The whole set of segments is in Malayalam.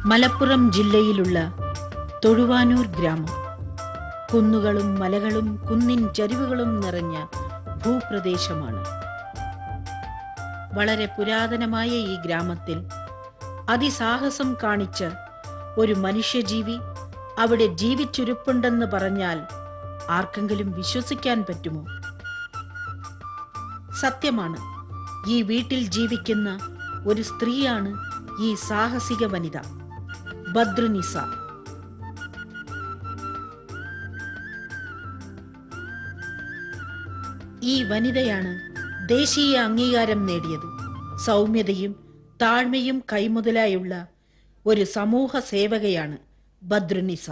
മലപ്പുറം ജില്ലയിലുള്ള തൊഴുവാനൂർ ഗ്രാമം കുന്നുകളും മലകളും കുന്നിൻ ചരിവുകളും നിറഞ്ഞ ഭൂപ്രദേശമാണ് വളരെ പുരാതനമായ ഈ ഗ്രാമത്തിൽ അതിസാഹസം കാണിച്ച ഒരു മനുഷ്യജീവി അവിടെ ജീവിച്ചിരിപ്പുണ്ടെന്ന് പറഞ്ഞാൽ ആർക്കെങ്കിലും വിശ്വസിക്കാൻ പറ്റുമോ സത്യമാണ് ഈ വീട്ടിൽ ജീവിക്കുന്ന ഒരു സ്ത്രീയാണ് ഈ സാഹസിക വനിത ബദ്രുനിസ ഈ വനിതയാണ് ദേശീയ അംഗീകാരം നേടിയത് സൗമ്യതയും താഴ്മയും കൈമുതലായുള്ള ഒരു സമൂഹ സേവകയാണ് ബദ്രുനിസ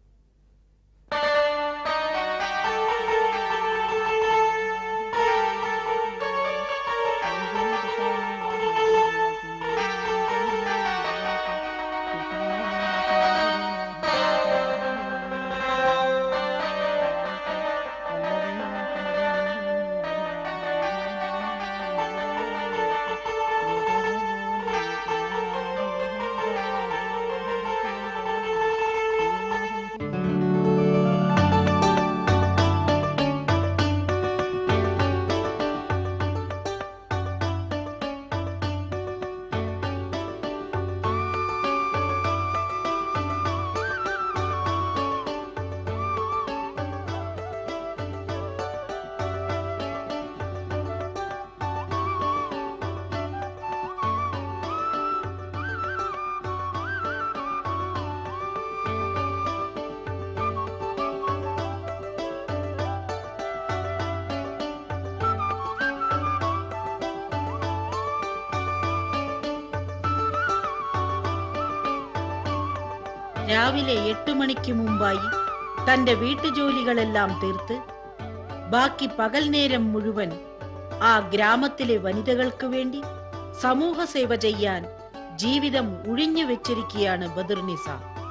രാവിലെ എട്ട് മണിക്ക് മുമ്പായി തന്റെ വീട്ടുജോലികളെല്ലാം തീർത്ത് ബാക്കി പകൽ നേരം മുഴുവൻ ആ ഗ്രാമത്തിലെ വനിതകൾക്ക് വേണ്ടി സമൂഹ സേവ ചെയ്യാൻ ജീവിതം ഉഴിഞ്ഞു വെച്ചിരിക്കുകയാണ് ബദർനിസ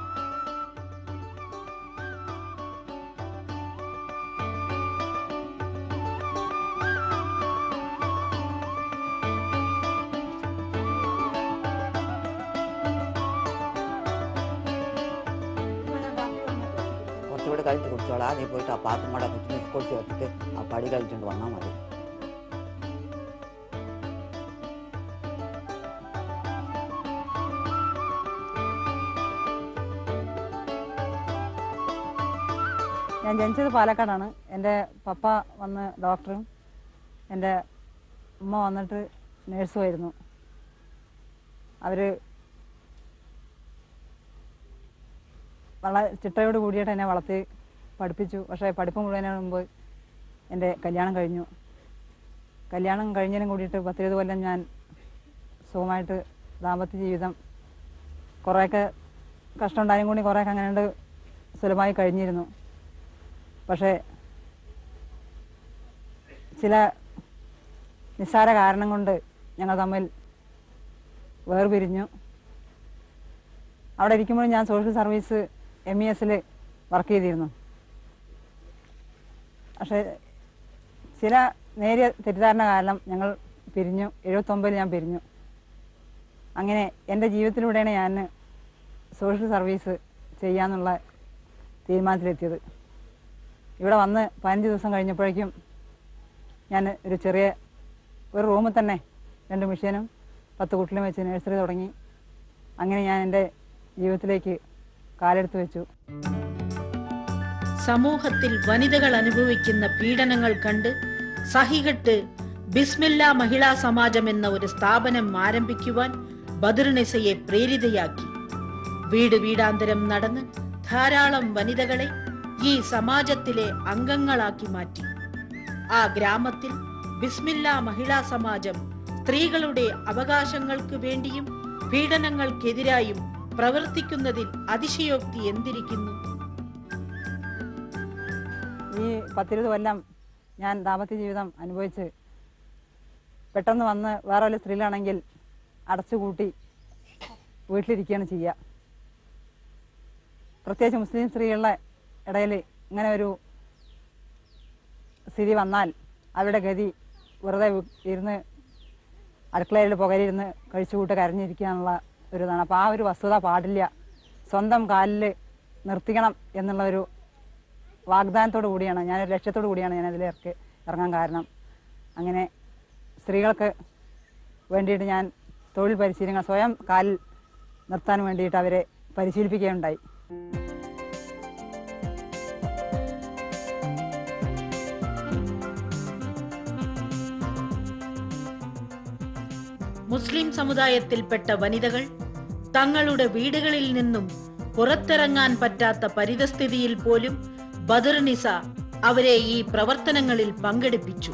കുറച്ചുകൂടി കഴിച്ച് കുടിച്ചോളാം നീ പോയിട്ട് ആ പാത്രം കൂടെ കുത്തി കുടിച്ച് വെച്ചിട്ട് ആ പടി കളിച്ചുകൊണ്ട് വന്നാൽ മതി ഞാൻ ജനിച്ചത് പാലക്കാടാണ് എൻ്റെ പപ്പ വന്ന് ഡോക്ടറും എൻ്റെ ഉമ്മ വന്നിട്ട് നേഴ്സുമായിരുന്നു അവർ വളരെ ചിട്ടയോട് കൂടിയിട്ട് എന്നെ വളർത്തി പഠിപ്പിച്ചു പക്ഷേ പഠിപ്പ് മുഴുവനും മുമ്പ് എൻ്റെ കല്യാണം കഴിഞ്ഞു കല്യാണം കഴിഞ്ഞതിനും കൂടിയിട്ട് പത്തിരുപത് കൊല്ലം ഞാൻ സുഖമായിട്ട് ദാമ്പത്യ ജീവിതം കുറേയൊക്കെ കഷ്ടമുണ്ടായും കൂടി കുറേയൊക്കെ അങ്ങനെ സുലഭമായി കഴിഞ്ഞിരുന്നു പക്ഷേ ചില നിസ്സാര കാരണം കൊണ്ട് ഞങ്ങൾ തമ്മിൽ വേർപിരിഞ്ഞു അവിടെ ഇരിക്കുമ്പോഴും ഞാൻ സോഷ്യൽ സർവീസ് എം ഇ എസിൽ വർക്ക് ചെയ്തിരുന്നു പക്ഷേ ചില നേരിയ തെറ്റിദ്ധാരണ കാരണം ഞങ്ങൾ പിരിഞ്ഞു എഴുപത്തൊമ്പതിൽ ഞാൻ പിരിഞ്ഞു അങ്ങനെ എൻ്റെ ജീവിതത്തിലൂടെയാണ് ഞാൻ സോഷ്യൽ സർവീസ് ചെയ്യാന്നുള്ള തീരുമാനത്തിലെത്തിയത് ഇവിടെ വന്ന് പതിനഞ്ച് ദിവസം കഴിഞ്ഞപ്പോഴേക്കും ഞാൻ ഒരു ചെറിയ ഒരു റൂമിൽ തന്നെ രണ്ട് മെഷീനും പത്ത് കുട്ടിലും വെച്ച് നഴ്സറി തുടങ്ങി അങ്ങനെ ഞാൻ എൻ്റെ ജീവിതത്തിലേക്ക് കാലെടുത്ത് വെച്ചു സമൂഹത്തിൽ വനിതകൾ അനുഭവിക്കുന്ന പീഡനങ്ങൾ കണ്ട് സഹികെട്ട് ബിസ്മില്ല മഹിളാ സമാജം എന്ന ഒരു സ്ഥാപനം ആരംഭിക്കുവാൻ ബദർനിസയെ പ്രേരിതയാക്കി വീട് വീടാന്തരം നടന്ന് ധാരാളം വനിതകളെ ഈ സമാജത്തിലെ അംഗങ്ങളാക്കി മാറ്റി ആ ഗ്രാമത്തിൽ ബിസ്മില്ല മഹിളാ സമാജം സ്ത്രീകളുടെ അവകാശങ്ങൾക്ക് വേണ്ടിയും പീഡനങ്ങൾക്കെതിരായും പ്രവർത്തിക്കുന്നതിൽ അതിശയോക്തി എന്തിരിക്കുന്നു ഈ പത്തിരുപത് കൊല്ലം ഞാൻ ദാമ്പത്യ ജീവിതം അനുഭവിച്ച് പെട്ടെന്ന് വന്ന് വേറെ വല്ല സ്ത്രീകളാണെങ്കിൽ അടച്ചുകൂട്ടി വീട്ടിലിരിക്കുകയാണ് ചെയ്യുക പ്രത്യേകിച്ച് മുസ്ലിം സ്ത്രീകളുടെ ഇടയിൽ ഇങ്ങനെ ഒരു സ്ഥിതി വന്നാൽ അവരുടെ ഗതി വെറുതെ വി- ഇരുന്ന് അടുക്കളയിൽ പുകയിലിരുന്ന് കഴിച്ചുകൂട്ട് കരഞ്ഞിരിക്കുക എന്നുള്ള ഒരു ഇതാണ് അപ്പോൾ ആ ഒരു വസ്തുത പാടില്ല സ്വന്തം കാലിൽ നിർത്തിക്കണം എന്നുള്ള ഒരു വാഗ്ദാനത്തോടു കൂടിയാണ് ഞാനൊരു ലക്ഷ്യത്തോടു കൂടിയാണ് ഞാൻ അതിലേക്ക് ഇറങ്ങാൻ കാരണം അങ്ങനെ സ്ത്രീകൾക്ക് വേണ്ടിയിട്ട് ഞാൻ തൊഴിൽ പരിശീലനങ്ങൾ സ്വയം കാലിൽ നിർത്താൻ വേണ്ടിയിട്ട് അവരെ പരിശീലിപ്പിക്കുകയുണ്ടായി മുസ്ലിം സമുദായത്തിൽപ്പെട്ട വനിതകൾ തങ്ങളുടെ വീടുകളിൽ നിന്നും പുറത്തിറങ്ങാൻ പറ്റാത്ത പരിതസ്ഥിതിയിൽ പോലും ബദർ നിസ അവരെ ഈ പ്രവർത്തനങ്ങളിൽ പങ്കെടുപ്പിച്ചു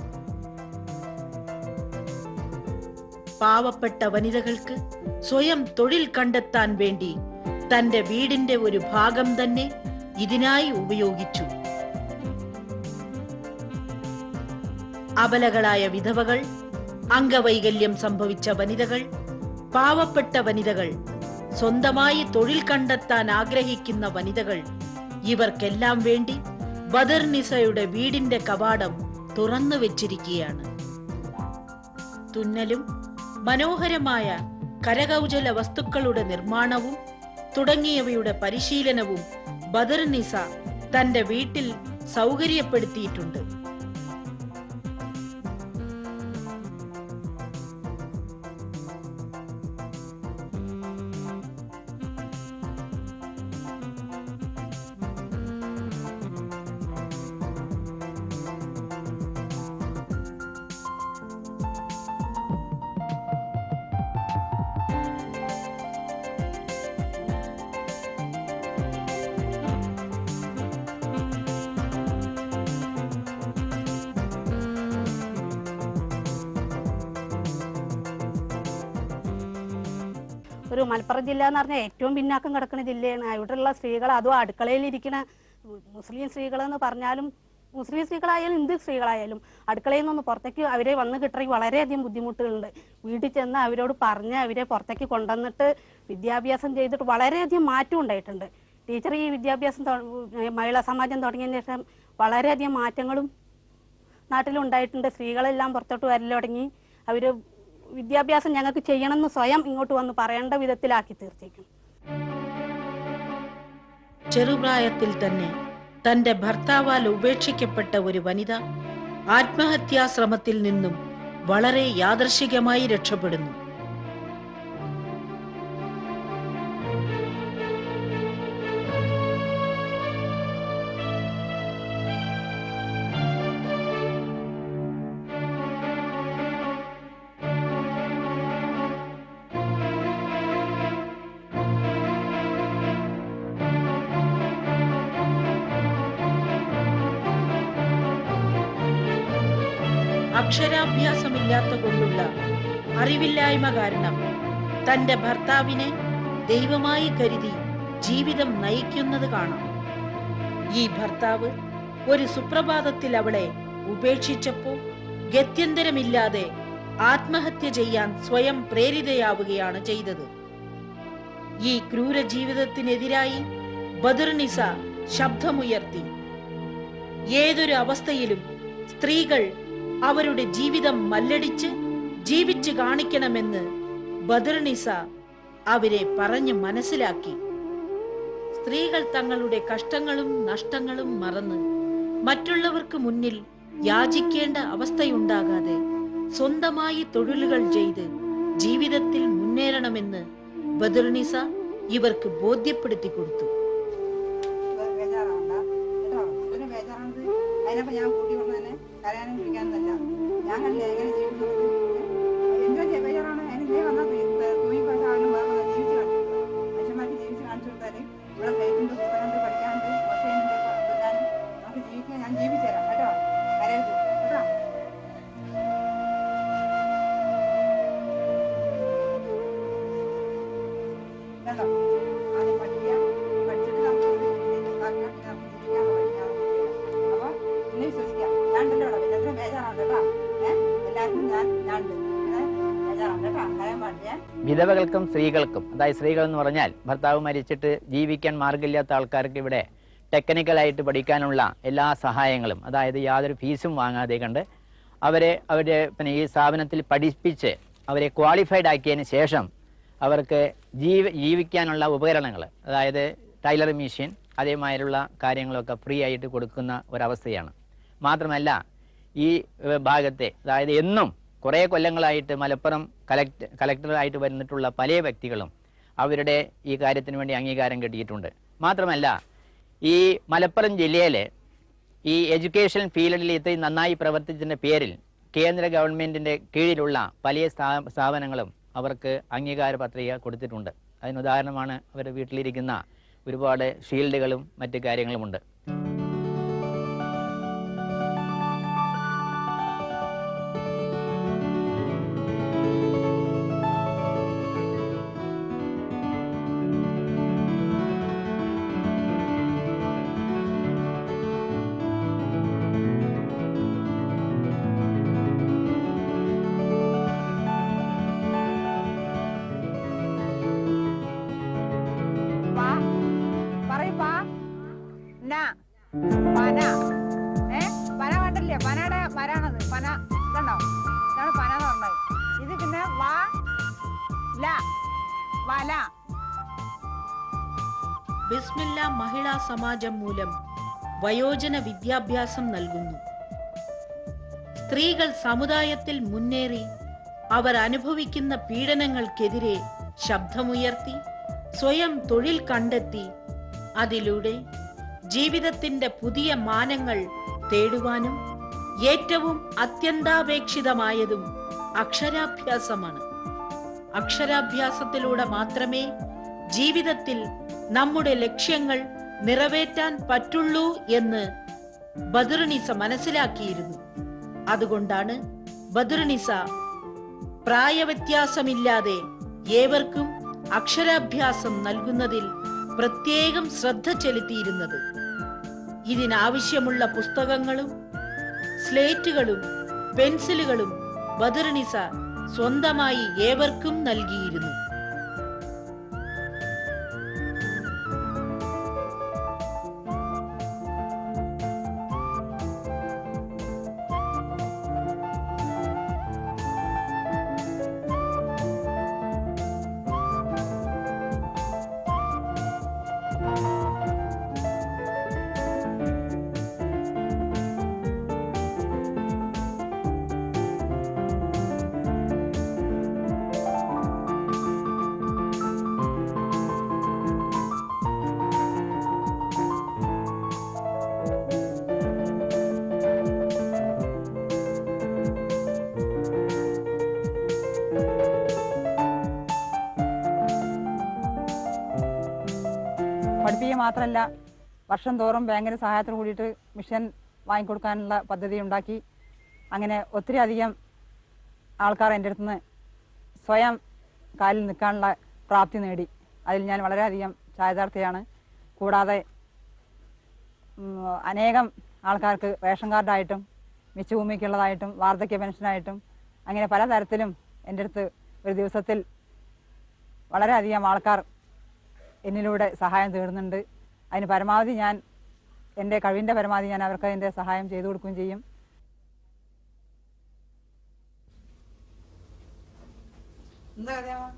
പാവപ്പെട്ട വനിതകൾക്ക് സ്വയം തൊഴിൽ കണ്ടെത്താൻ വേണ്ടി തന്റെ വീടിന്റെ ഒരു ഭാഗം തന്നെ ഇതിനായി ഉപയോഗിച്ചു അബലകളായ വിധവകൾ അംഗവൈകല്യം സംഭവിച്ച വനിതകൾ പാവപ്പെട്ട വനിതകൾ സ്വന്തമായി തൊഴിൽ കണ്ടെത്താൻ ആഗ്രഹിക്കുന്ന വനിതകൾ ഇവർക്കെല്ലാം വേണ്ടി ബദർ നിസയുടെ വീടിന്റെ കവാടം തുറന്നു വെച്ചിരിക്കുകയാണ് തുന്നലും മനോഹരമായ കരകൗശല വസ്തുക്കളുടെ നിർമ്മാണവും തുടങ്ങിയവയുടെ പരിശീലനവും ബദർ നിസ തന്റെ വീട്ടിൽ സൗകര്യപ്പെടുത്തിയിട്ടുണ്ട് ഒരു മലപ്പുറം ജില്ല എന്ന് പറഞ്ഞാൽ ഏറ്റവും പിന്നാക്കം കിടക്കുന്ന ജില്ലയാണ് അവിടെയുള്ള സ്ത്രീകൾ അതും അടുക്കളയിലിരിക്കുന്ന മുസ്ലിം സ്ത്രീകളെന്ന് പറഞ്ഞാലും മുസ്ലിം സ്ത്രീകളായാലും ഹിന്ദു സ്ത്രീകളായാലും അടുക്കളയിൽ നിന്ന് പുറത്തേക്ക് അവരെ വന്ന് കിട്ടണമെങ്കിൽ വളരെയധികം ബുദ്ധിമുട്ടുകളുണ്ട് വീട്ടിൽ ചെന്ന് അവരോട് പറഞ്ഞ് അവരെ പുറത്തേക്ക് കൊണ്ടുവന്നിട്ട് വിദ്യാഭ്യാസം ചെയ്തിട്ട് വളരെയധികം മാറ്റം ഉണ്ടായിട്ടുണ്ട് ടീച്ചർ ഈ വിദ്യാഭ്യാസം തൊ- മഹിളാ സമാജം തുടങ്ങിയതിന് ശേഷം വളരെയധികം മാറ്റങ്ങളും നാട്ടിലുണ്ടായിട്ടുണ്ട് സ്ത്രീകളെല്ലാം പുറത്തോട്ട് വരൽ തുടങ്ങി അവർ വിദ്യാഭ്യാസം ഞങ്ങൾക്ക് ചെയ്യണമെന്ന് സ്വയം ഇങ്ങോട്ട് വന്ന് പറയേണ്ട വിധത്തിലാക്കി തീർച്ചയായും ചെറുപ്രായത്തിൽ തന്നെ തന്റെ ഭർത്താവാൽ ഉപേക്ഷിക്കപ്പെട്ട ഒരു വനിത ആത്മഹത്യാശ്രമത്തിൽ നിന്നും വളരെ യാദർശികമായി രക്ഷപ്പെടുന്നു അക്ഷരാഭ്യാസമില്ലാത്ത കൊണ്ടുള്ള അറിവില്ലായ്മ കാരണം തന്റെ ഭർത്താവിനെ ദൈവമായി കരുതി ജീവിതം നയിക്കുന്നത് കാണാം ഈ ഭർത്താവ് ഒരു സുപ്രഭാതത്തിൽ അവളെ ഉപേക്ഷിച്ചപ്പോൾ ഗത്യന്തരമില്ലാതെ ആത്മഹത്യ ചെയ്യാൻ സ്വയം പ്രേരിതയാവുകയാണ് ചെയ്തത് ഈ ക്രൂര ജീവിതത്തിനെതിരായി ബദർനിസ ശബ്ദമുയർത്തി ഏതൊരു അവസ്ഥയിലും സ്ത്രീകൾ അവരുടെ ജീവിതം മല്ലടിച്ച് ജീവിച്ചു കാണിക്കണമെന്ന് ബദർനിസ അവരെ പറഞ്ഞു മനസ്സിലാക്കി സ്ത്രീകൾ തങ്ങളുടെ കഷ്ടങ്ങളും നഷ്ടങ്ങളും മറന്ന് മറ്റുള്ളവർക്ക് മുന്നിൽ യാചിക്കേണ്ട അവസ്ഥയുണ്ടാകാതെ സ്വന്തമായി തൊഴിലുകൾ ചെയ്ത് ജീവിതത്തിൽ മുന്നേറണമെന്ന് ബദർനിസ ഇവർക്ക് ബോധ്യപ്പെടുത്തി കൊടുത്തു ബേജാറാവണ്ട കേട്ടോ ഇതിന് ബേജാറാണത് അതിനപ്പോ ഞാൻ കൂട്ടി കൊണ്ട് തന്നെ കരയാനും പിടിക്കാനല്ല ഞാൻ കണ്ടില്ല എങ്ങനെ ജീവിക്കുന്നത് എന്റെ ചെ- ബേജാറാണ് അതിന് നീ വന്നാൽ തൂയി പൈസാണെന്ന് വേറെ ജീവിച്ച് കാണിച്ചു മനുഷ്യന്മാർക്ക് ജീവിച്ച് കാണിച്ചു കൊടുത്താല് ഇവിടെ പ്ലേറ്റുണ്ട് പുസ്തകമുണ്ട് പഠിക്കാനുണ്ട് ഭക്ഷണമുണ്ട് തുന്നാൻ നമുക്ക് ജീവിക്കാൻ ഞാൻ ജീവിച്ചു തരാം കേട്ടോ കരയരുത് കേട്ടോ കേട്ടോ ആദ്യം പഠിക്കുക പഠിച്ചിട്ട് നമുക്ക് ഉണ്ടാക്കുക പിന്നെ നമുക്ക് ജീവിക്കാൻ പഠിക്കാം അപ്പൊ എന്നെ വിശ്വസിക്കാം ഞാൻ ഉണ്ടല്ലോ ഇവിടെ എല്ലാത്തിനും ബേജാറാണ് കേട്ടോ ഏഹ് എല്ലാവർക്കും ഞാൻ ഞാൻ ഉണ്ട് ഏഹ് ബേജാറാണ് കേട്ടോ കരയാൻ പാടില്ല വിധവകൾക്കും സ്ത്രീകൾക്കും അതായത് സ്ത്രീകൾ എന്ന് പറഞ്ഞാൽ ഭർത്താവ് മരിച്ചിട്ട് ജീവിക്കാൻ മാർഗമില്ലാത്ത ആൾക്കാർക്ക് ഇവിടെ ടെക്നിക്കലായിട്ട് പഠിക്കാനുള്ള എല്ലാ സഹായങ്ങളും അതായത് യാതൊരു ഫീസും വാങ്ങാതെ കണ്ട് അവരെ അവരെ പിന്നെ ഈ സ്ഥാപനത്തിൽ പഠിപ്പിച്ച് അവരെ ക്വാളിഫൈഡ് ആക്കിയതിന് ശേഷം അവർക്ക് ജീവ ജീവിക്കാനുള്ള ഉപകരണങ്ങൾ അതായത് ടൈലറിംഗ് മെഷീൻ അതേമാതിരിയുള്ള കാര്യങ്ങളൊക്കെ ഫ്രീ ആയിട്ട് കൊടുക്കുന്ന ഒരവസ്ഥയാണ് മാത്രമല്ല ഈ ഏഹ്, ഭാഗത്തെ അതായത് എന്നും കുറേ കൊല്ലങ്ങളായിട്ട് മലപ്പുറം കലക്ട് കലക്ടറായിട്ട് വരുന്നിട്ടുള്ള പല വ്യക്തികളും അവരുടെ ഈ കാര്യത്തിന് വേണ്ടി അംഗീകാരം കിട്ടിയിട്ടുണ്ട് മാത്രമല്ല ഈ മലപ്പുറം ജില്ലയിലെ ഈ എഡ്യൂക്കേഷൻ ഫീൽഡിൽ ഇത്രയും നന്നായി പ്രവർത്തിച്ചതിൻ്റെ പേരിൽ കേന്ദ്ര ഗവൺമെൻറ്റിൻ്റെ കീഴിലുള്ള പല സ്ഥാ- സ്ഥാപനങ്ങളും അവർക്ക് അംഗീകാര പത്രിക കൊടുത്തിട്ടുണ്ട് അതിന് ഉദാഹരണമാണ് അവർ വീട്ടിലിരിക്കുന്ന ഒരുപാട് ഷീൽഡുകളും മറ്റു കാര്യങ്ങളുമുണ്ട് പാ പറയൂ പാ ന പന ഏ പന കണ്ടില്ലേ പനയുടെ മരാണത് പന ഇതുണ്ടോ ഇതാണ് പന എന്ന് പറഞ്ഞത് ഇത് പിന്നെ വാ ല വല ബിസ്മില്ല മഹിളാ സമാജം മൂലം വയോജന വിദ്യാഭ്യാസം നൽകുന്നു സ്ത്രീകൾ സമുദായത്തിൽ മുന്നേറി അവർ അനുഭവിക്കുന്ന പീഡനങ്ങൾക്കെതിരെ ശബ്ദമുയർത്തി സ്വയം തൊഴിൽ കണ്ടെത്തി അതിലൂടെ ജീവിതത്തിന്റെ പുതിയ മാനങ്ങൾ തേടുവാനും ഏറ്റവും അത്യന്താപേക്ഷിതമായതും അക്ഷരാഭ്യാസമാണ് അക്ഷരാഭ്യാസത്തിലൂടെ മാത്രമേ ജീവിതത്തിൽ നമ്മുടെ ലക്ഷ്യങ്ങൾ നിറവേറ്റാൻ പറ്റുള്ളൂ എന്ന് ബദുർനിസ മനസ്സിലാക്കിയിരുന്നു അതുകൊണ്ടാണ് ബദുർനിസ പ്രായവ്യത്യാസമില്ലാതെ ഏവർക്കും അക്ഷരാഭ്യാസം നൽകുന്നതിൽ പ്രത്യേകം ശ്രദ്ധ ചെലുത്തിയിരുന്നത് ഇതിനാവശ്യമുള്ള പുസ്തകങ്ങളും സ്ലേറ്റുകളും പെൻസിലുകളും ബദുർനിസ സ്വന്തമായി ഏവർക്കും നൽകിയിരുന്നു പഠിപ്പിക്കുക മാത്രമല്ല വർഷം തോറും ബാങ്കിന്റെ സഹായത്തോട് കൂടിയിട്ട് മിഷൻ വാങ്ങിക്കൊടുക്കാനുള്ള പദ്ധതി ഉണ്ടാക്കി അങ്ങനെ ഒത്തിരി അധികം ആൾക്കാർ എൻ്റെ അടുത്ത് നിന്ന് സ്വയം കാലിൽ നിൽക്കാനുള്ള പ്രാപ്തി നേടി അതിൽ ഞാൻ വളരെയധികം ചാരിതാർത്ഥ്യമാണ് കൂടാതെ ഉം, അനേകം ആൾക്കാർക്ക് റേഷൻ കാർഡായിട്ടും മിച്ചഭൂമിക്കുള്ളതായിട്ടും വാർദ്ധക്യ പെൻഷനായിട്ടും അങ്ങനെ പല തരത്തിലും എൻ്റെ അടുത്ത് ഒരു ദിവസത്തിൽ വളരെയധികം ആൾക്കാർ എന്നിലൂടെ സഹായം തേടുന്നുണ്ട് അതിന് പരമാവധി ഞാൻ എൻ്റെ കഴിവിൻ്റെ പരമാവധി ഞാൻ അവർക്ക് അതിൻ്റെ സഹായം ചെയ്തു കൊടുക്കുകയും ചെയ്യും എന്താ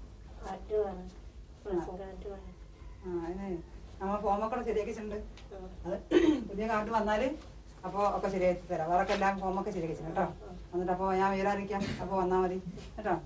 അതിന് നമ്മൾ ഫോമൊക്കെ ശരിയാക്കിയിട്ടുണ്ട് അത് പുതിയ കാർഡ് വന്നാല് അപ്പോൾ ഒക്കെ ശരിയാക്കി തരാം വേറെ എല്ലാം ഫോമൊക്കെ ശരിയാക്കി കേട്ടോ എന്നിട്ട് അപ്പോൾ ഞാൻ വിവരറിയിക്കാം അപ്പോൾ വന്നാൽ മതി കേട്ടോ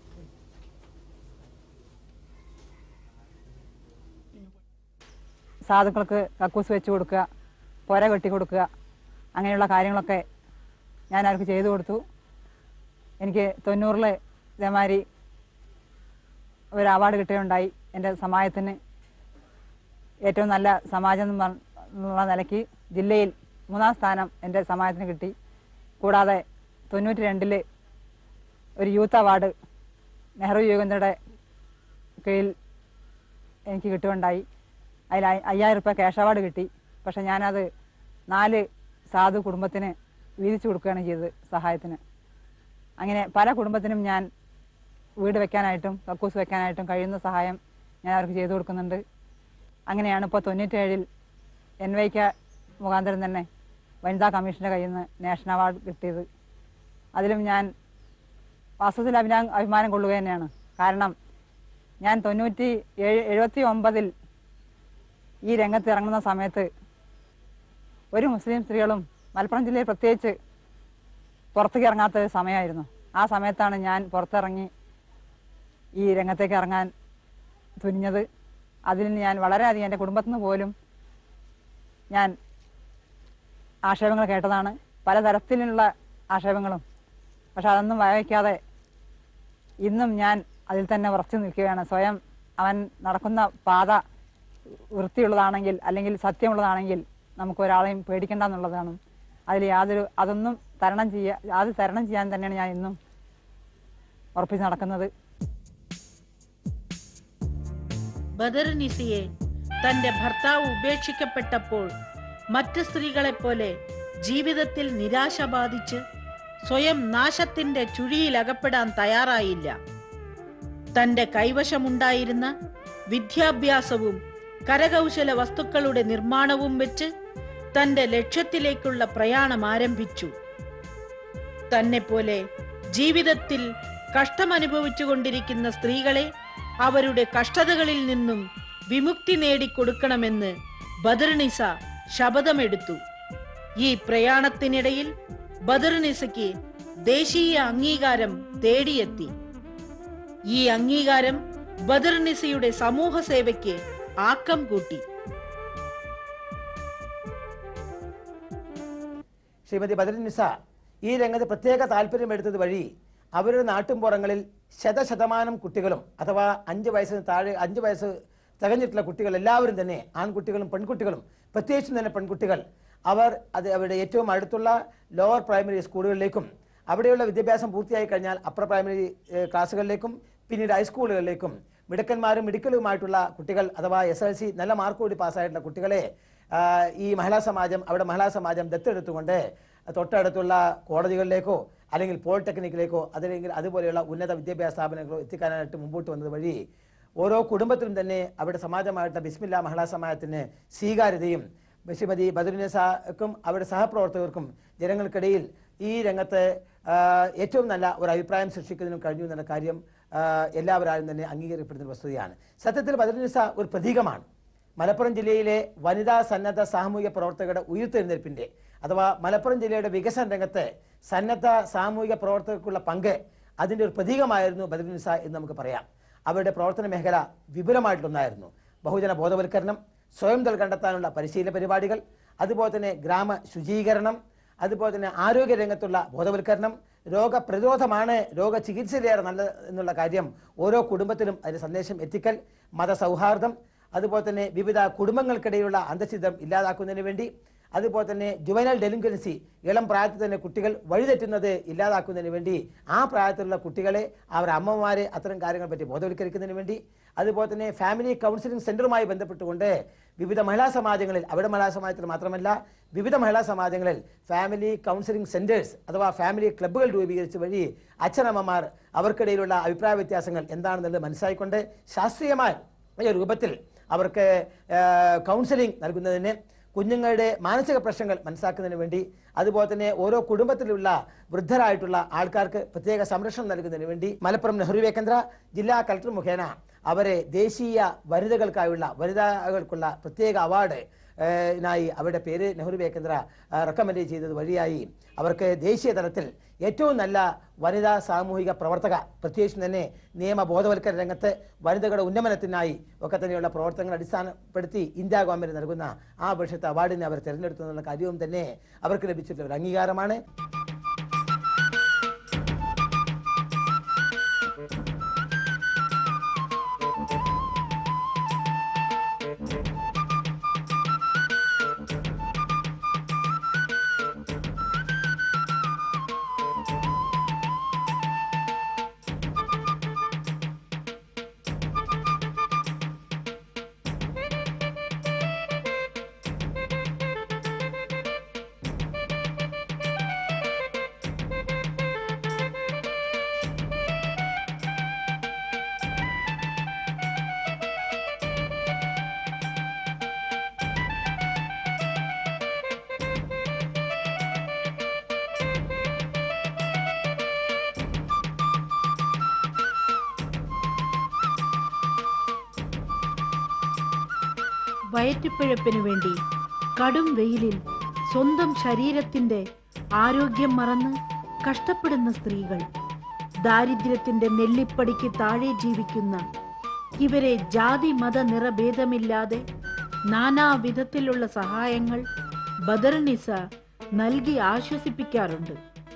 സാധുക്കൾക്ക് കക്കൂസ് വെച്ച് കൊടുക്കുക പുര കെട്ടി കൊടുക്കുക അങ്ങനെയുള്ള കാര്യങ്ങളൊക്കെ ഞാൻ അവർക്ക് ചെയ്തു കൊടുത്തു എനിക്ക് തൊണ്ണൂറിൽ ഇതേമാതിരി ഒരു അവാർഡ് കിട്ടുകയുണ്ടായി എൻ്റെ സമാജത്തിന് ഏറ്റവും നല്ല സമാജം എന്ന് പറ- എന്നുള്ള നിലയ്ക്ക് ജില്ലയിൽ മൂന്നാം സ്ഥാനം എൻ്റെ സമാജത്തിന് കിട്ടി കൂടാതെ തൊണ്ണൂറ്റി രണ്ടില് ഒരു യൂത്ത് അവാർഡ് നെഹ്റു യുവകേന്ദ്രയുടെ കീഴിൽ എനിക്ക് കിട്ടുകയുണ്ടായി അതിൽ അയ്- അയ്യായിരം രൂപ ക്യാഷ് അവാർഡ് കിട്ടി പക്ഷെ ഞാനത് നാല് സാധു കുടുംബത്തിന് വീതിച്ചു കൊടുക്കുകയാണ് ചെയ്തത് സഹായത്തിന് അങ്ങനെ പല കുടുംബത്തിനും ഞാൻ വീട് വെക്കാനായിട്ടും കക്കൂസ് വെക്കാനായിട്ടും കഴിയുന്ന സഹായം ഞാൻ അവർക്ക് ചെയ്തു കൊടുക്കുന്നുണ്ട് അങ്ങനെയാണ് ഇപ്പോൾ തൊണ്ണൂറ്റേഴിൽ എൻ വൈക്ക മുഖാന്തരം തന്നെ വനിതാ കമ്മീഷൻ്റെ കയ്യിൽ നിന്ന് നാഷണൽ അവാർഡ് കിട്ടിയത് അതിലും ഞാൻ വാസ്തവത്തിൽ അഭിമാ അഭിമാനം കൊള്ളുക തന്നെയാണ് കാരണം ഞാൻ തൊണ്ണൂറ്റി ഏഴ് എഴുപത്തി ഒമ്പതിൽ ഈ രംഗത്ത് ഇറങ്ങുന്ന സമയത്ത് ഒരു മുസ്ലിം സ്ത്രീകളും മലപ്പുറം ജില്ലയിൽ പ്രത്യേകിച്ച് പുറത്തേക്ക് ഇറങ്ങാത്ത ഒരു സമയമായിരുന്നു ആ സമയത്താണ് ഞാൻ പുറത്തിറങ്ങി ഈ രംഗത്തേക്ക് ഇറങ്ങാൻ തുനിഞ്ഞത് അതിൽ ഞാൻ വളരെയധികം എൻ്റെ കുടുംബത്തിൽ നിന്ന് പോലും ഞാൻ ആക്ഷേപങ്ങൾ കേട്ടതാണ് പലതരത്തിലുള്ള ആക്ഷേപങ്ങളും പക്ഷെ അതൊന്നും വകവയ്ക്കാതെ ഇന്നും ഞാൻ അതിൽ തന്നെ ഉറച്ചു നിൽക്കുകയാണ് സ്വയം അവൻ നടക്കുന്ന പാത വൃത്തിയുള്ളതാണെങ്കിൽ അല്ലെങ്കിൽ സത്യമുള്ളതാണെങ്കിൽ നമുക്ക് ഒരാളെയും പേടിക്കണ്ട എന്നുള്ളതാണ് അതിൽ യാതൊരു അതൊന്നും തരണം ചെയ്യുക അത് തരണം ചെയ്യാൻ തന്നെയാണ് ഞാൻ ഇന്നും ഉറപ്പിച്ച് നടക്കുന്നത് ബദർ നിസിയെ തന്റെ ഭർത്താവ് ഉപേക്ഷിക്കപ്പെട്ടപ്പോൾ മറ്റ് സ്ത്രീകളെപ്പോലെ ജീവിതത്തിൽ നിരാശ ബാധിച്ച് സ്വയം നാശത്തിന്റെ ചുഴിയിൽ അകപ്പെടാൻ തയ്യാറായില്ല തന്റെ കൈവശമുണ്ടായിരുന്ന വിദ്യാഭ്യാസവും കരകൗശല വസ്തുക്കളുടെ നിർമ്മാണവും വെച്ച് തന്റെ ലക്ഷ്യത്തിലേക്കുള്ള പ്രയാണം ആരംഭിച്ചു തന്നെ പോലെ ജീവിതത്തിൽ കഷ്ടമനുഭവിച്ചുകൊണ്ടിരിക്കുന്ന സ്ത്രീകളെ അവരുടെ കഷ്ടതകളിൽ നിന്നും വിമുക്തി നേടിക്കൊടുക്കണമെന്ന് ബദർനിസ ശപഥമെടുത്തു ഈ പ്രയാണത്തിനിടയിൽ ബദർനിസയ്ക്ക് ദേശീയ അംഗീകാരം തേടിയെത്തി ഈ അംഗീകാരം ബദർനിസയുടെ സമൂഹ സേവയ്ക്ക് ആക്കം കൂട്ടി ശ്രീമതി ബദറിനിസ ഈ രംഗത്ത് പ്രത്യേക താല്പര്യമെടുത്തത് വഴി അവരുടെ നാട്ടുംപുറങ്ങളിൽ ശതശതമാനം കുട്ടികളും അഥവാ അഞ്ച് വയസ്സിന് താഴെ അഞ്ച് വയസ്സ് തികഞ്ഞിട്ടുള്ള കുട്ടികൾ എല്ലാവരും തന്നെ ആൺകുട്ടികളും പെൺകുട്ടികളും പ്രത്യേകിച്ചും തന്നെ പെൺകുട്ടികൾ അവർ അത് അവരുടെ ഏറ്റവും അടുത്തുള്ള ലോവർ പ്രൈമറി സ്കൂളുകളിലേക്കും അവിടെയുള്ള വിദ്യാഭ്യാസം പൂർത്തിയായി കഴിഞ്ഞാൽ അപ്പർ പ്രൈമറി ഏഹ്, ക്ലാസ്സുകളിലേക്കും പിന്നീട് ഹൈസ്കൂളുകളിലേക്കും മിടുക്കന്മാരും മിടുക്കലുമായിട്ടുള്ള കുട്ടികൾ അഥവാ എസ് എൽ സി നല്ല മാർക്കോടി പാസ്സായിട്ടുള്ള കുട്ടികളെ ആ, ഈ മഹിളാ സമാജം അവിടെ മഹിളാ സമാജം ദത്തെടുത്തുകൊണ്ട് തൊട്ടടുത്തുള്ള കോടതികളിലേക്കോ അല്ലെങ്കിൽ പോളിടെക്നിക്കിലേക്കോ അതല്ലെങ്കിൽ അതുപോലെയുള്ള ഉന്നത വിദ്യാഭ്യാസ സ്ഥാപനങ്ങളോ എത്തിക്കാനായിട്ട് മുമ്പോട്ട് വന്നത് വഴി ഓരോ കുടുംബത്തിലും തന്നെ അവിടെ സമാജമായിട്ടുള്ള ബിസ്മില്ല മഹിളാ സമാജത്തിന് സ്വീകാര്യതയും ശ്രീമതി ബദുരിനസാക്കും അവരുടെ സഹപ്രവർത്തകർക്കും ജനങ്ങൾക്കിടയിൽ ഈ രംഗത്ത് ആ, ഏറ്റവും നല്ല ഒരു അഭിപ്രായം സൃഷ്ടിക്കുന്നതിനും കഴിഞ്ഞു എന്നുള്ള കാര്യം ആ, എല്ലാവരാലും തന്നെ അംഗീകരിക്കപ്പെടുന്ന ഒരു വസ്തുതയാണ് സത്യത്തിൽ ബദുരിനസ ഒരു പ്രതീകമാണ് മലപ്പുറം ജില്ലയിലെ വനിതാ സന്നദ്ധ സാമൂഹിക പ്രവർത്തകരുടെ ഉയർത്തെഴുന്നേൽപ്പിന്റെ അഥവാ മലപ്പുറം ജില്ലയുടെ വികസന രംഗത്ത് സന്നദ്ധ സാമൂഹിക പ്രവർത്തകർക്കുള്ള പങ്ക് അതിന്റെ ഒരു പ്രതീകമായിരുന്നു ബദറുനിസ എന്ന് നമുക്ക് പറയാം അവരുടെ പ്രവർത്തന മേഖല വിപുലമായിട്ടുള്ളൊന്നായിരുന്നു ബഹുജന ബോധവൽക്കരണം സ്വയം തൊഴിൽ കണ്ടെത്താനുള്ള പരിശീലന പരിപാടികൾ അതുപോലെ തന്നെ ഗ്രാമ ശുചീകരണം അതുപോലെ തന്നെ ആരോഗ്യ രംഗത്തുള്ള ബോധവൽക്കരണം രോഗപ്രതിരോധമാണ് രോഗചികിത്സയിലേറെ നല്ലത് എന്നുള്ള കാര്യം ഓരോ കുടുംബത്തിലും അതിന്റെ സന്ദേശം എത്തിക്കൽ മതസൗഹാർദ്ദം അതുപോലെ തന്നെ വിവിധ കുടുംബങ്ങൾക്കിടയിലുള്ള അന്തഃഛിദ്രം ഇല്ലാതാക്കുന്നതിന് വേണ്ടി അതുപോലെ തന്നെ ജുവനൽ ഡെലിൻക്വൻസി ഇളം പ്രായത്തിൽ തന്നെ കുട്ടികൾ വഴിതെറ്റുന്നത് ഇല്ലാതാക്കുന്നതിന് വേണ്ടി ആ പ്രായത്തിലുള്ള കുട്ടികളെ അവരുടെ അമ്മമാരെ അത്തരം കാര്യങ്ങളെ പറ്റി ബോധവൽക്കരിക്കുന്നതിന് വേണ്ടി അതുപോലെ തന്നെ ഫാമിലി കൗൺസിലിംഗ് സെന്ററുമായി ബന്ധപ്പെട്ടുകൊണ്ട് വിവിധ മഹിളാ സമാജങ്ങളിൽ അവിടെ മഹിളാ സമാജത്തിൽ മാത്രമല്ല വിവിധ മഹിളാ സമാജങ്ങളിൽ ഫാമിലി കൗൺസിലിംഗ് സെന്റേഴ്സ് അഥവാ ഫാമിലി ക്ലബ്ബുകൾ രൂപീകരിച്ച വഴി അച്ഛനമ്മമാർ അവർക്കിടയിലുള്ള അഭിപ്രായ വ്യത്യാസങ്ങൾ എന്താണെന്നുള്ളത് മനസ്സിലാക്കിക്കൊണ്ട് ശാസ്ത്രീയമായ ഒരു രൂപത്തിൽ അവർക്ക് കൗൺസിലിംഗ് നൽകുന്നതിന് കുഞ്ഞുങ്ങളുടെ മാനസിക പ്രശ്നങ്ങൾ മനസ്സിലാക്കുന്നതിന് വേണ്ടി അതുപോലെ തന്നെ ഓരോ കുടുംബത്തിലുള്ള വൃദ്ധരായിട്ടുള്ള ആൾക്കാർക്ക് പ്രത്യേക സംരക്ഷണം നൽകുന്നതിന് വേണ്ടി മലപ്പുറം നെഹ്റു കേന്ദ്ര ജില്ലാ കളക്ടർ മുഖേന അവരെ ദേശീയ വനിതകൾക്കായുള്ള വനിതകൾക്കുള്ള പ്രത്യേക അവാർഡ് ഏഹ്, നായി അവരുടെ പേര് നെഹ്റു കേന്ദ്ര റെക്കമെൻഡ് ചെയ്തത് വഴിയായി അവർക്ക് ദേശീയ തലത്തിൽ ഏറ്റവും നല്ല വനിതാ സാമൂഹിക പ്രവർത്തക പ്രത്യേകിച്ചും തന്നെ നിയമ ബോധവൽക്കരണ രംഗത്ത് വനിതകളുടെ ഉന്നമനത്തിനായി ഒക്കെ തന്നെയുള്ള പ്രവർത്തനങ്ങൾ അടിസ്ഥാനപ്പെടുത്തി ഇന്ത്യ ഗവൺമെന്റ് നൽകുന്ന ആ വർഷത്തെ അവാർഡിനെ അവർ തിരഞ്ഞെടുത്തു എന്നുള്ള കാര്യവും തന്നെ അവർക്ക് ലഭിച്ചിട്ടുള്ള ഒരു അംഗീകാരമാണ് വയറ്റിപ്പിഴപ്പിനു വേണ്ടി കടും വെയിലിൽ സ്വന്തം ശരീരത്തിന്റെ ആരോഗ്യം മറന്ന് കഷ്ടപ്പെടുന്ന സ്ത്രീകൾ ദാരിദ്ര്യത്തിന്റെ നെല്ലിപ്പടിക്ക് താഴെ ജീവിക്കുന്ന ഇവരെ ജാതി മത നിറഭേദമില്ലാതെ നാനാവിധത്തിലുള്ള സഹായങ്ങൾ ബദർനിസ നൽകി ആശ്വസിപ്പിക്കാറുണ്ട്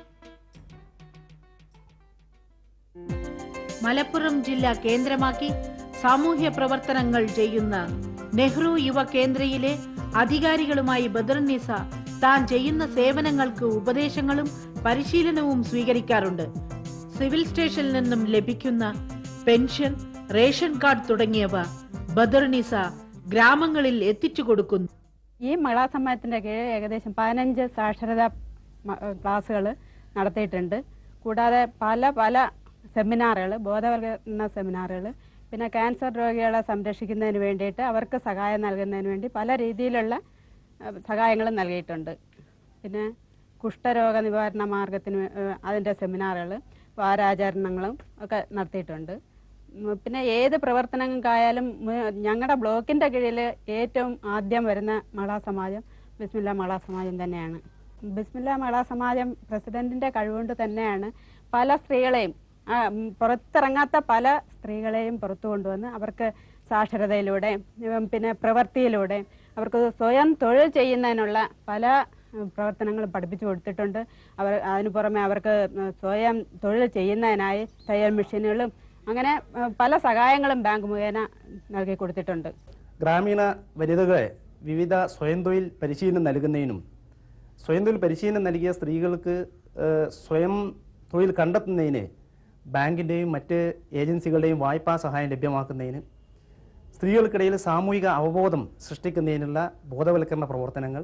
മലപ്പുറം ജില്ല കേന്ദ്രമാക്കി സാമൂഹ്യ പ്രവർത്തനങ്ങൾ ചെയ്യുന്ന നെഹ്റു യുവ കേന്ദ്രയിലെ അധികാരികളുമായി ബദർനിസ താൻ ചെയ്യുന്ന സേവനങ്ങൾക്ക് ഉപദേശങ്ങളും പരിശീലനവും സ്വീകരിക്കാറുണ്ട് സിവിൽ സ്റ്റേഷനിൽ നിന്നും ലഭിക്കുന്ന പെൻഷൻ റേഷൻ കാർഡ് തുടങ്ങിയവ ബദർനിസ ഗ്രാമങ്ങളിൽ എത്തിച്ചു കൊടുക്കുന്നു ഈ മഹിളാ സമ്മേളനത്തിൻ്റെ കീഴിൽ ഏകദേശം പതിനഞ്ച് സാക്ഷരതാ ക്ലാസ്സുകൾ നടത്തിയിട്ടുണ്ട് കൂടാതെ പല പല സെമിനാറുകൾ ബോധവൽക്കരണ സെമിനാറുകൾ പിന്നെ ക്യാൻസർ രോഗികളെ സംരക്ഷിക്കുന്നതിന് വേണ്ടിയിട്ട് അവർക്ക് സഹായം നൽകുന്നതിന് വേണ്ടി പല രീതിയിലുള്ള സഹായങ്ങളും നൽകിയിട്ടുണ്ട് പിന്നെ കുഷ്ഠരോഗ നിവാരണ മാർഗത്തിന് വേ- ഏഹ് അതിൻ്റെ സെമിനാറുകൾ വാരാചരണങ്ങളും ഒക്കെ നടത്തിയിട്ടുണ്ട് ഉം, പിന്നെ ഏത് പ്രവർത്തനങ്ങൾക്കായാലും ഞങ്ങളുടെ ബ്ലോക്കിൻ്റെ കീഴിൽ ഏറ്റവും ആദ്യം വരുന്ന മഹിളാ സമാജം ബിസ്മില്ല മഹിളാ സമാജം തന്നെയാണ് ബിസ്മില്ല മഹിളാ സമാജം പ്രസിഡന്റിന്റെ കഴിവുകൊണ്ട് തന്നെയാണ് പല സ്ത്രീകളെയും ആ, ഉം, പുറത്തിറങ്ങാത്ത പല സ്ത്രീകളെയും പുറത്തു കൊണ്ടുവന്ന് അവർക്ക് സാക്ഷരതയിലൂടെ ഉം, പിന്നെ പ്രവൃത്തിയിലൂടെ അവർക്ക് സ്വയം തൊഴിൽ ചെയ്യുന്നതിനുള്ള പല ഉം, പ്രവർത്തനങ്ങളും പഠിപ്പിച്ചു കൊടുത്തിട്ടുണ്ട് അവർ അതിനു പുറമെ അവർക്ക് ഉം, സ്വയം തൊഴിൽ ചെയ്യുന്നതിനായി തയ്യൽ മെഷീനുകളും അങ്ങനെ ഉം, പല സഹായങ്ങളും ബാങ്ക് മുഖേന നൽകി കൊടുത്തിട്ടുണ്ട് ഗ്രാമീണ വനിതകളെ വിവിധ സ്വയം തൊഴിൽ പരിശീലനം നൽകുന്നതിനും സ്വയം തൊഴിൽ പരിശീലനം നൽകിയ സ്ത്രീകൾക്ക് ഏഹ്, സ്വയം തൊഴിൽ കണ്ടെത്തുന്നതിന് ബാങ്കിൻ്റെയും മറ്റ് ഏജൻസികളുടെയും വായ്പാ സഹായം ലഭ്യമാക്കുന്നതിന് സ്ത്രീകൾക്കിടയിൽ സാമൂഹിക അവബോധം സൃഷ്ടിക്കുന്നതിനുള്ള ബോധവൽക്കരണ പ്രവർത്തനങ്ങൾ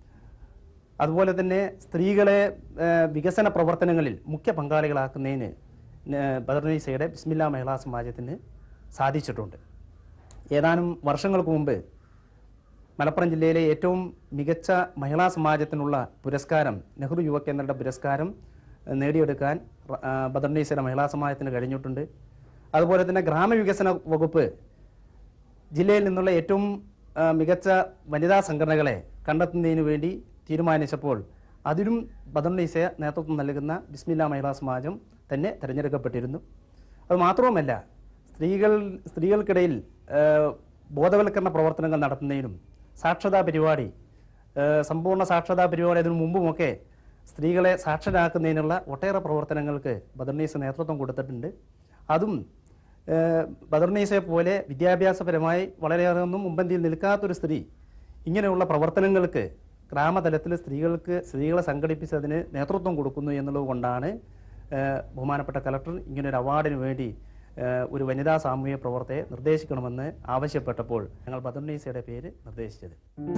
അതുപോലെ തന്നെ സ്ത്രീകളെ ഏഹ്, വികസന പ്രവർത്തനങ്ങളിൽ മുഖ്യ പങ്കാളികളാക്കുന്നതിന് ന- ബദർനീസയുടെ ബിസ്മില്ല മഹിളാ സമാജത്തിന് സാധിച്ചിട്ടുണ്ട് ഏതാനും വർഷങ്ങൾക്ക് മുമ്പ് മലപ്പുറം ജില്ലയിലെ ഏറ്റവും മികച്ച മഹിളാ സമാജത്തിനുള്ള പുരസ്കാരം നെഹ്റു യുവകേന്ദ്രയുടെ പുരസ്കാരം ഏഹ്, നേടിയെടുക്കാൻ റ- ആ, ബദർനീസയുടെ മഹിളാ സമാജത്തിന് കഴിഞ്ഞിട്ടുണ്ട് അതുപോലെ തന്നെ ഗ്രാമവികസന വകുപ്പ് ജില്ലയിൽ നിന്നുള്ള ഏറ്റവും ആ, മികച്ച വനിതാ സംഘടനകളെ കണ്ടെത്തുന്നതിന് വേണ്ടി തീരുമാനിച്ചപ്പോൾ അതിലും ബദർനീസ നേതൃത്വം നൽകുന്ന ബിസ്മില്ല മഹിളാ സമാജം തന്നെ തിരഞ്ഞെടുക്കപ്പെട്ടിരുന്നു അത് മാത്രവുമല്ല സ്ത്രീകൾ സ്ത്രീകൾക്കിടയിൽ ആ, ബോധവൽക്കരണ പ്രവർത്തനങ്ങൾ നടത്തുന്നതിനും സാക്ഷരതാ പരിപാടി ആ, സമ്പൂർണ്ണ സാക്ഷരതാ പരിപാടി അതിനു മുമ്പുമൊക്കെ സ്ത്രീകളെ സാക്ഷരരാക്കുന്നതിനുള്ള ഒട്ടേറെ പ്രവർത്തനങ്ങൾക്ക് ബദർനീസ് നേതൃത്വം കൊടുത്തിട്ടുണ്ട് അതും ഏഹ്, ബദർനീസയെ പോലെ വിദ്യാഭ്യാസപരമായി വളരെയേറെ ഒന്നും മുമ്പന്തിയിൽ നിൽക്കാത്തൊരു സ്ത്രീ ഇങ്ങനെയുള്ള പ്രവർത്തനങ്ങൾക്ക് ഗ്രാമതലത്തിൽ സ്ത്രീകൾക്ക് സ്ത്രീകളെ സംഘടിപ്പിച്ചതിന് നേതൃത്വം കൊടുക്കുന്നു എന്നുള്ളത് കൊണ്ടാണ് ഏഹ്, ബഹുമാനപ്പെട്ട കലക്ടർ ഇങ്ങനൊരു അവാർഡിന് വേണ്ടി ഏഹ്, ഒരു വനിതാ സാമൂഹ്യ പ്രവർത്തകയെ നിർദ്ദേശിക്കണമെന്ന് ആവശ്യപ്പെട്ടപ്പോൾ ഞങ്ങൾ ബദർനീസയുടെ പേര് നിർദ്ദേശിച്ചത്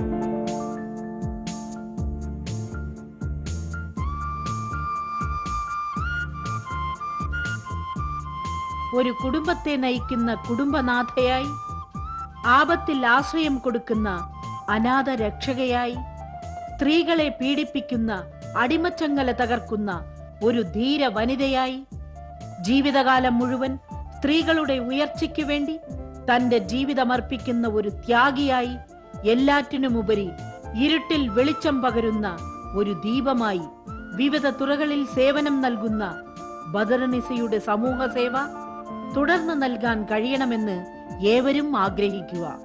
ഒരു കുടുംബത്തെ നയിക്കുന്ന കുടുംബനാഥയായി ആപത്തിൽ ആശ്രയം കൊടുക്കുന്ന അനാഥ രക്ഷകയായി സ്ത്രീകളെ പീഡിപ്പിക്കുന്ന അടിമച്ചങ്ങല തകർക്കുന്ന ഒരു ധീര വനിതയായി ജീവിതകാലം മുഴുവൻ സ്ത്രീകളുടെ ഉയർച്ചയ്ക്കു വേണ്ടി തന്റെ ജീവിതമർപ്പിക്കുന്ന ഒരു ത്യാഗിയായി എല്ലാറ്റിനുമുപരി ഇരുട്ടിൽ വെളിച്ചം പകരുന്ന ഒരു ദീപമായി വിവിധ തുറകളിൽ സേവനം നൽകുന്ന ബദർനിസയുടെ സമൂഹ സേവ തുടർന്ന് നൽകാൻ കഴിയണമെന്ന് ഏവരും ആഗ്രഹിക്കുക